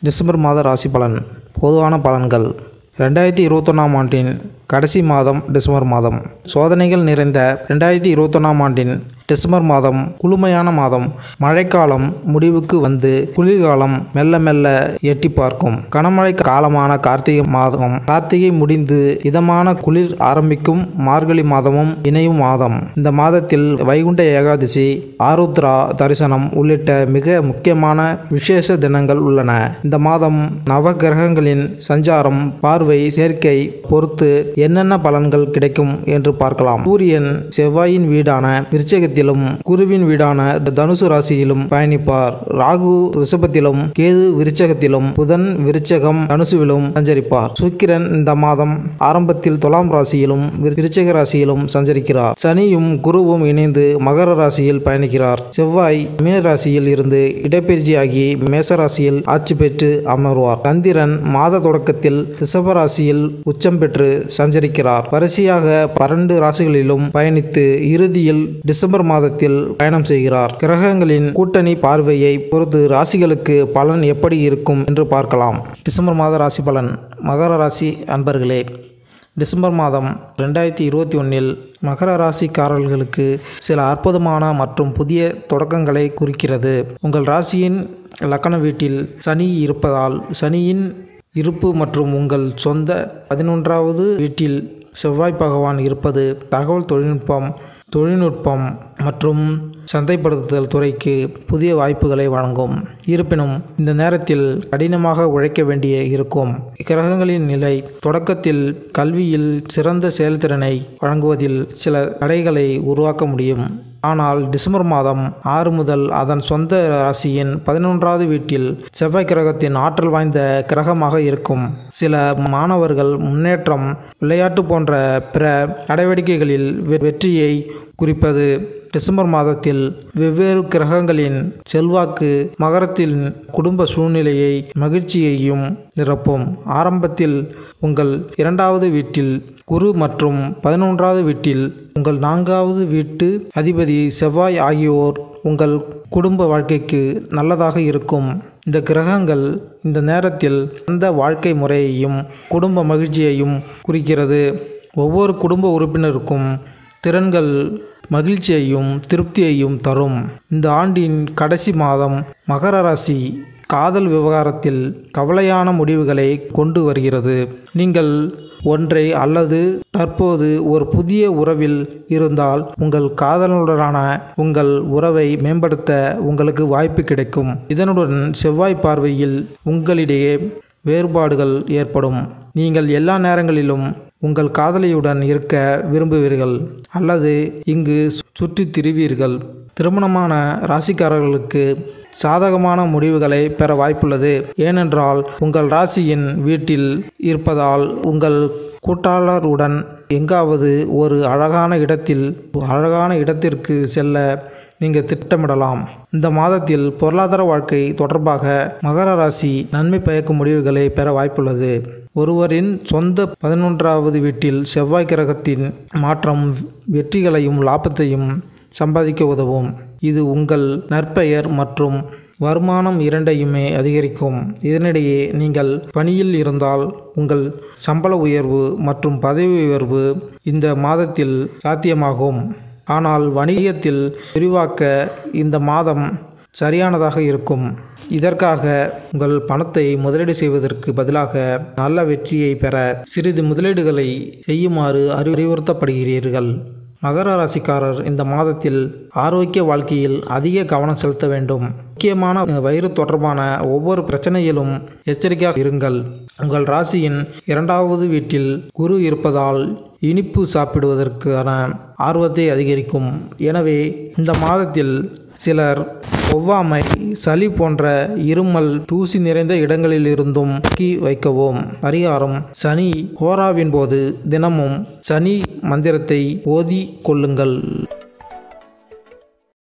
December மாத ராசி பலன் பொதுவான பலன்கள் ரெண்டாயிரத்தி இருபத்தொன்னாம் ஆண்டின் கடைசி மாதம் டிசம்பர் மாதம் சோதனைகள் நிறைந்த ரெண்டாயிரத்தி இருபத்தொன்னாம் ஆண்டின் டிசம்பர் மாதம் குளுமையான மாதம் மழைக்காலம் முடிவுக்கு வந்து குளிர்காலம் மெல்ல மெல்ல எட்டி பார்க்கும் கனமழை காலமான கார்த்திகை மாதம் கார்த்திகை முடிந்து இதமான குளிர் ஆரம்பிக்கும் மார்கழி மாதமும் இணையும் மாதம் இந்த மாதத்தில் வைகுண்ட ஏகாதசி ஆருத்ரா தரிசனம் உள்ளிட்ட மிக முக்கியமான விசேஷ தினங்கள் உள்ளன இந்த மாதம் நவ கிரகங்களின் சஞ்சாரம் பார்வை சேர்க்கை பொறுத்து என்னென்ன பலன்கள் கிடைக்கும் என்று பார்க்கலாம் சூரியன் செவ்வாயின் வீடான விருச்சகத்திலும் குருவின் வீடான தனுசு ராசியிலும் பயணிப்பார் ராகு ரிஷபத்திலும் கேது விருச்சகத்திலும் புதன் விருச்சகம் தனுசுவிலும் சஞ்சரிப்பார் சுக்கிரன் இந்த மாதம் ஆரம்பத்தில் துலாம் ராசியிலும் விரு- விருச்சிக ராசியிலும் சஞ்சரிக்கிறார் சனியும் குருவும் இணைந்து மகர ராசியில் பயணிக்கிறார் செவ்வாய் மீன ராசியில் இருந்து இடப்பெயர்ச்சியாகி மேச ராசியில் ஆட்சி பெற்று அமர்வார் சந்திரன் மாத தொடக்கத்தில் ரிஷப ராசியில் உச்சம் பெற்று சஞ்சரிக்கிறார் வரிசையாக பன்னெண்டு ராசிகளிலும் பயணித்து இறுதியில் டிசம்பர் மாதத்தில் பயணம் செய்கிறார் கிரகங்களின் கூட்டணி பார்வையை பொறுத்து ராசிகளுக்கு பலன் எப்படி இருக்கும் என்று பார்க்கலாம் டிசம்பர் மாத ராசி பலன் மகர ராசி அன்பர்களே டிசம்பர் மாதம் ரெண்டாயிரத்தி இருபத்தி ஒன்றில் மகர ராசிக்காரர்களுக்கு சில அற்புதமான மற்றும் புதிய தொடக்கங்களை குறிக்கிறது உங்கள் ராசியின் லக்கண வீட்டில் சனி இருப்பதால் சனியின் இருப்பு மற்றும் உங்கள் சொந்த பதினொன்றாவது வீட்டில் செவ்வாய் பகவான் இருப்பது தகவல் தொழில்நுட்பம் தொழில்நுட்பம் மற்றும் சந்தைப்படுத்துதல் துறைக்கு புதிய வாய்ப்புகளை வழங்கும் இருப்பினும் இந்த நேரத்தில் கடினமாக உழைக்க வேண்டிய இருக்கும் கிரகங்களின் நிலை தொடக்கத்தில் கல்வியில் சிறந்த செயல்திறனை வழங்குவதில் சில தடைகளை உருவாக்க முடியும் ஆனால் டிசம்பர் மாதம் ஆறு முதல் அதன் சொந்த ராசியின் பதினொன்றாவது வீட்டில் செவ்வாய் கிரகத்தின் ஆற்றல் வாய்ந்த கிரகமாக இருக்கும் சில மாணவர்கள் முன்னேற்றம் விளையாட்டு போன்ற பிற நடவடிக்கைகளில் வெ- வெற்றியை குறிப்பது டிசம்பர் மாதத்தில் வெவ்வேறு கிரகங்களின் செல்வாக்கு மகரத்தின் குடும்ப சூழ்நிலையை மகிழ்ச்சியையும் நிரப்பும் ஆரம்பத்தில் உங்கள் இரண்டாவது வீட்டில் குரு மற்றும் பதினொன்றாவது வீட்டில் உங்கள் நான்காவது வீட்டு அதிபதி செவ்வாய் ஆகியோர் உங்கள் குடும்ப வாழ்க்கைக்கு நல்லதாக இருக்கும் இந்த கிரகங்கள் இந்த நேரத்தில் அந்த வாழ்க்கை முறையையும் குடும்ப மகிழ்ச்சியையும் குறிக்கிறது ஒவ்வொரு குடும்ப உறுப்பினருக்கும் திறன்கள் மகிழ்ச்சியையும் திருப்தியையும் தரும் இந்த ஆண்டின் கடைசி மாதம் மகர ராசி காதல் விவகாரத்தில் கவலையான முடிவுகளை கொண்டு வருகிறது நீங்கள் ஒன்றை அல்லது தற்போது ஒரு புதிய உறவில் இருந்தால் உங்கள் காதலனுடனான உங்கள் உறவை மேம்படுத்த உங்களுக்கு வாய்ப்பு கிடைக்கும் இதனுடன் செவ்வாய் பார்வையில் உங்களிடையே வேறுபாடுகள் ஏற்படும் நீங்கள் எல்லா நேரங்களிலும் உங்கள் காதலியுடன் இருக்க விரும்புவீர்கள் அல்லது இங்கு சுற்றித் திரிவீர்கள் திருமணமான ராசிக்காரர்களுக்கு சாதகமான முடிவுகளை பெற வாய்ப்புள்ளது ஏனென்றால் உங்கள் ராசியின் வீட்டில் இருப்பதால் உங்கள் கூட்டாளருடன் எங்காவது ஒரு அழகான இடத்தில் அழகான இடத்திற்கு செல்ல நீங்கள் திட்டமிடலாம் இந்த மாதத்தில் பொருளாதார வாழ்க்கை தொடர்பாக மகர ராசி நன்மை பயக்கும் முடிவுகளை பெற வாய்ப்புள்ளது ஒருவரின் சொந்த பதினொன்றாவது வீட்டில் செவ்வாய் கிரகத்தின் மாற்றம் வெற்றிகளையும் லாபத்தையும் சம்பாதிக்க உதவும் இது உங்கள் நற்பெயர் மற்றும் வருமானம் இரண்டையுமே அதிகரிக்கும் இதனிடையே நீங்கள் பணியில் இருந்தால் உங்கள் சம்பள உயர்வு மற்றும் பதவி உயர்வு இந்த மாதத்தில் சாத்தியமாகும் ஆனால் வணிகத்தில் விரிவாக்க இந்த மாதம் சரியானதாக இருக்கும் இதற்காக உங்கள் பணத்தை முதலீடு செய்வதற்கு பதிலாக நல்ல வெற்றியை பெற சிறிது முதலீடுகளை செய்யுமாறு அறிவுறுத்தப்படுகிறீர்கள் மகர ராசிக்காரர் இந்த மாதத்தில் ஆரோக்கிய வாழ்க்கையில் அதிக கவனம் செலுத்த வேண்டும் முக்கியமான வயிறு தொடர்பான ஒவ்வொரு பிரச்சனையிலும் எச்சரிக்கையாக இருங்கள் உங்கள் ராசியின் இரண்டாவது வீட்டில் குரு இருப்பதால் இனிப்பு சாப்பிடுவதற்கான ஆர்வத்தை அதிகரிக்கும் எனவே இந்த மாதத்தில் சிலர் ஒவ்வாமை சளி போன்ற இருமல் தூசி நிறைந்த இடங்களிலிருந்தும் விலக்கி வைக்கவும் பரிகாரம் சனி ஹோராவின் போது தினமும் சனி மந்திரத்தை ஓதி கொள்ளுங்கள்